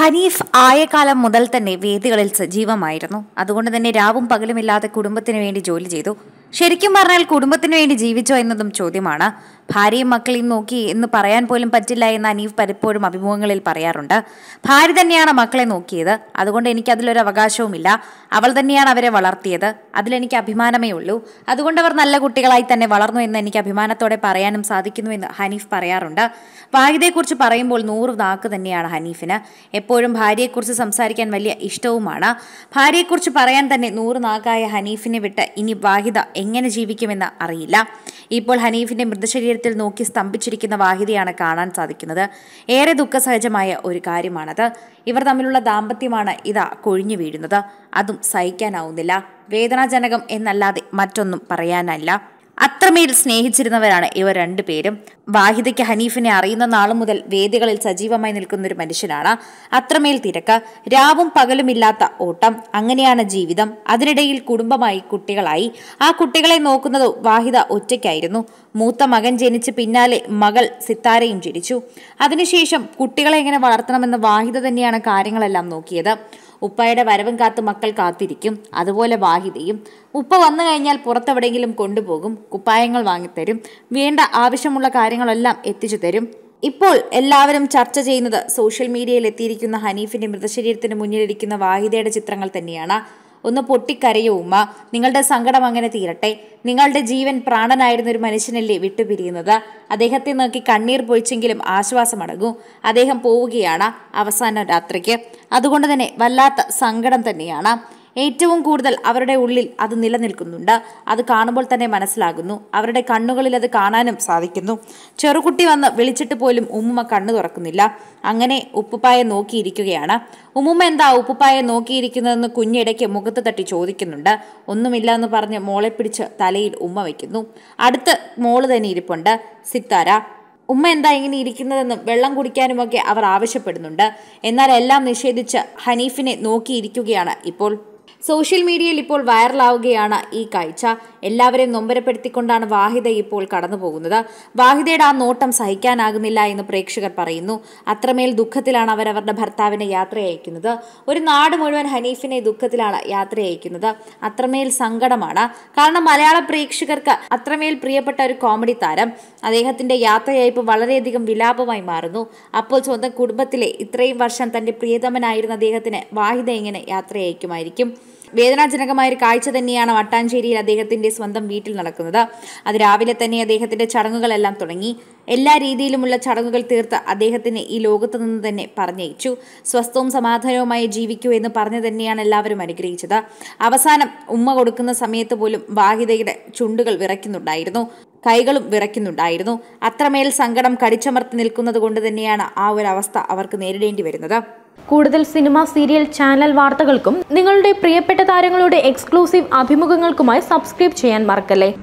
ഹനീഫ് ആയ കാലം മുതൽ തന്നെ വേദികളിൽ സജീവമായിരുന്നു അതുകൊണ്ട് തന്നെ രാവും പകലുമില്ലാതെ കുടുംബത്തിന് വേണ്ടി ജോലി ചെയ്തു ശരിക്കും പറഞ്ഞാൽ കുടുംബത്തിന് വേണ്ടി ജീവിച്ചോ എന്നതും ചോദ്യമാണ് ഭാര്യയും മക്കളെയും നോക്കി എന്ന് പറയാൻ പോലും പറ്റില്ല എന്ന് അനീഫ് പലപ്പോഴും അഭിമുഖങ്ങളിൽ പറയാറുണ്ട് ഭാര്യ തന്നെയാണ് മക്കളെ നോക്കിയത് അതുകൊണ്ട് എനിക്ക് അതിലൊരു അവകാശവുമില്ല അവൾ തന്നെയാണ് അവരെ വളർത്തിയത് അതിലെനിക്ക് അഭിമാനമേ ഉള്ളൂ അതുകൊണ്ട് അവർ നല്ല കുട്ടികളായി തന്നെ വളർന്നു എന്ന് എനിക്ക് അഭിമാനത്തോടെ പറയാനും സാധിക്കുന്നു എന്ന് ഹനീഫ് പറയാറുണ്ട് വാഹിദയെക്കുറിച്ച് പറയുമ്പോൾ നൂറ് നാക്ക് തന്നെയാണ് ഹനീഫിന് എപ്പോഴും ഭാര്യയെക്കുറിച്ച് സംസാരിക്കാൻ വലിയ ഇഷ്ടവുമാണ് ഭാര്യയെക്കുറിച്ച് പറയാൻ തന്നെ നൂറ് നാക്കായ ഹനീഫിനെ വിട്ട് ഇനി വാഹിദ എങ്ങനെ ജീവിക്കുമെന്ന് അറിയില്ല ഇപ്പോൾ ഹനീഫിന്റെ മൃതശരീരത്തിൽ നോക്കി സ്തംഭിച്ചിരിക്കുന്ന വാഹിദയാണ് കാണാൻ സാധിക്കുന്നത് ഏറെ ദുഃഖസഹജമായ ഒരു കാര്യമാണത് ഇവർ തമ്മിലുള്ള ദാമ്പത്യമാണ് ഇതാ കൊഴിഞ്ഞു വീഴുന്നത് അതും സഹിക്കാനാവുന്നില്ല വേദനാജനകം എന്നല്ലാതെ മറ്റൊന്നും പറയാനല്ല അത്രമേൽ സ്നേഹിച്ചിരുന്നവരാണ് ഇവർ രണ്ടുപേരും വാഹിദയ്ക്ക് ഹനീഫിനെ അറിയുന്ന നാളു മുതൽ വേദികളിൽ സജീവമായി നിൽക്കുന്ന ഒരു മനുഷ്യനാണ് അത്രമേൽ തിരക്ക് രാവും പകലുമില്ലാത്ത ഓട്ടം അങ്ങനെയാണ് ജീവിതം അതിനിടയിൽ കുടുംബമായി കുട്ടികളായി ആ കുട്ടികളെ നോക്കുന്നത് വാഹിദ ഒറ്റയ്ക്കായിരുന്നു മൂത്ത മകൻ ജനിച്ച് പിന്നാലെ മകൾ സിത്താരയും ജനിച്ചു അതിനുശേഷം കുട്ടികളെ എങ്ങനെ വളർത്തണമെന്ന് വാഹിദ തന്നെയാണ് കാര്യങ്ങളെല്ലാം നോക്കിയത് ഉപ്പയുടെ വരവും കാത്ത് മക്കൾ കാത്തിരിക്കും അതുപോലെ വാഹിതയും ഉപ്പ വന്നു കഴിഞ്ഞാൽ പുറത്തെവിടെയെങ്കിലും കൊണ്ടുപോകും കുപ്പായങ്ങൾ വാങ്ങിത്തരും വേണ്ട ആവശ്യമുള്ള കാര്യങ്ങളെല്ലാം എത്തിച്ചു തരും ഇപ്പോൾ എല്ലാവരും ചർച്ച ചെയ്യുന്നത് സോഷ്യൽ മീഡിയയിൽ എത്തിയിരിക്കുന്ന ഹനീഫിന്റെ മൃതശരീരത്തിന് മുന്നിലിരിക്കുന്ന വാഹിദയുടെ ചിത്രങ്ങൾ തന്നെയാണ് ഒന്ന് പൊട്ടിക്കരയോ ഉമ്മ നിങ്ങളുടെ സങ്കടം അങ്ങനെ തീരട്ടെ നിങ്ങളുടെ ജീവൻ പ്രാണനായിരുന്ന ഒരു മനുഷ്യനല്ലേ വിട്ടുപിരിയുന്നത് അദ്ദേഹത്തെ നോക്കി കണ്ണീർ പൊഴിച്ചെങ്കിലും ആശ്വാസമടങ്ങൂ അദ്ദേഹം പോവുകയാണ് അവസാന രാത്രിക്ക് അതുകൊണ്ട് തന്നെ വല്ലാത്ത സങ്കടം തന്നെയാണ് ഏറ്റവും കൂടുതൽ അവരുടെ ഉള്ളിൽ അത് നിലനിൽക്കുന്നുണ്ട് അത് കാണുമ്പോൾ തന്നെ മനസ്സിലാകുന്നു അവരുടെ കണ്ണുകളിൽ അത് കാണാനും സാധിക്കുന്നു ചെറുകുട്ടി വന്ന് വിളിച്ചിട്ട് പോലും ഉമ്മുമ്മ കണ്ണു തുറക്കുന്നില്ല അങ്ങനെ ഉപ്പുപ്പായെ നോക്കിയിരിക്കുകയാണ് ഉമ്മുമ്മ എന്താ ഉപ്പുപ്പായെ നോക്കിയിരിക്കുന്നതെന്ന് കുഞ്ഞിടയ്ക്ക് മുഖത്ത് തട്ടി ചോദിക്കുന്നുണ്ട് ഒന്നുമില്ല എന്ന് പറഞ്ഞ് മോളെ പിടിച്ച് തലയിൽ ഉമ്മ വയ്ക്കുന്നു അടുത്ത് മോള് തന്നെ ഇരിപ്പുണ്ട് സിത്താര ഉമ്മ എന്താ ഇങ്ങനെ ഇരിക്കുന്നതെന്നും വെള്ളം കുടിക്കാനുമൊക്കെ അവർ ആവശ്യപ്പെടുന്നുണ്ട് എന്നാൽ എല്ലാം നിഷേധിച്ച് ഹനീഫിനെ നോക്കിയിരിക്കുകയാണ് ഇപ്പോൾ സോഷ്യൽ മീഡിയയിൽ ഇപ്പോൾ വൈറലാവുകയാണ് ഈ കാഴ്ച എല്ലാവരെയും നൊമ്പരപ്പെടുത്തിക്കൊണ്ടാണ് വാഹിദ ഇപ്പോൾ കടന്നു പോകുന്നത് വാഹിദയുടെ ആ നോട്ടം സഹിക്കാനാകുന്നില്ല എന്ന് പ്രേക്ഷകർ പറയുന്നു അത്രമേൽ ദുഃഖത്തിലാണ് അവർ അവരുടെ ഭർത്താവിനെ യാത്ര അയക്കുന്നത് ഒരു നാട് മുഴുവൻ ഹനീഫിനെ ദുഃഖത്തിലാണ് യാത്ര അയക്കുന്നത് അത്രമേൽ സങ്കടമാണ് കാരണം മലയാള പ്രേക്ഷകർക്ക് അത്രമേൽ പ്രിയപ്പെട്ട ഒരു കോമഡി താരം അദ്ദേഹത്തിന്റെ യാത്രയയപ്പ് വളരെയധികം വിലാപമായി മാറുന്നു അപ്പോൾ സ്വന്തം കുടുംബത്തിലെ ഇത്രയും വർഷം തന്റെ പ്രിയതമനായിരുന്ന അദ്ദേഹത്തിന് വാഹിദ എങ്ങനെ യാത്ര അയക്കുമായിരിക്കും വേദനാജനകമായ ഒരു കാഴ്ച തന്നെയാണ് വട്ടാഞ്ചേരിയിൽ അദ്ദേഹത്തിന്റെ സ്വന്തം വീട്ടിൽ നടക്കുന്നത് അത് രാവിലെ തന്നെ അദ്ദേഹത്തിന്റെ ചടങ്ങുകളെല്ലാം തുടങ്ങി എല്ലാ രീതിയിലുമുള്ള ചടങ്ങുകൾ തീർത്ത് അദ്ദേഹത്തിന് ഈ ലോകത്തു നിന്ന് തന്നെ പറഞ്ഞയച്ചു സ്വസ്ഥവും സമാധാനവുമായി ജീവിക്കൂ എന്ന് പറഞ്ഞു തന്നെയാണ് എല്ലാവരും അനുഗ്രഹിച്ചത് അവസാനം ഉമ്മ കൊടുക്കുന്ന സമയത്ത് പോലും വാഹിതയുടെ ചുണ്ടുകൾ വിറയ്ക്കുന്നുണ്ടായിരുന്നു കൈകളും വിറയ്ക്കുന്നുണ്ടായിരുന്നു അത്രമേൽ സങ്കടം കടിച്ചമർത്തി നിൽക്കുന്നത് കൊണ്ട് തന്നെയാണ് ആ ഒരു അവസ്ഥ അവർക്ക് നേരിടേണ്ടി വരുന്നത് കൂടുതൽ സിനിമ സീരിയൽ ചാനൽ വാർത്തകൾക്കും നിങ്ങളുടെ പ്രിയപ്പെട്ട താരങ്ങളുടെ എക്സ്ക്ലൂസീവ് അഭിമുഖങ്ങൾക്കുമായി സബ്സ്ക്രൈബ് ചെയ്യാൻ മറക്കല്ലേ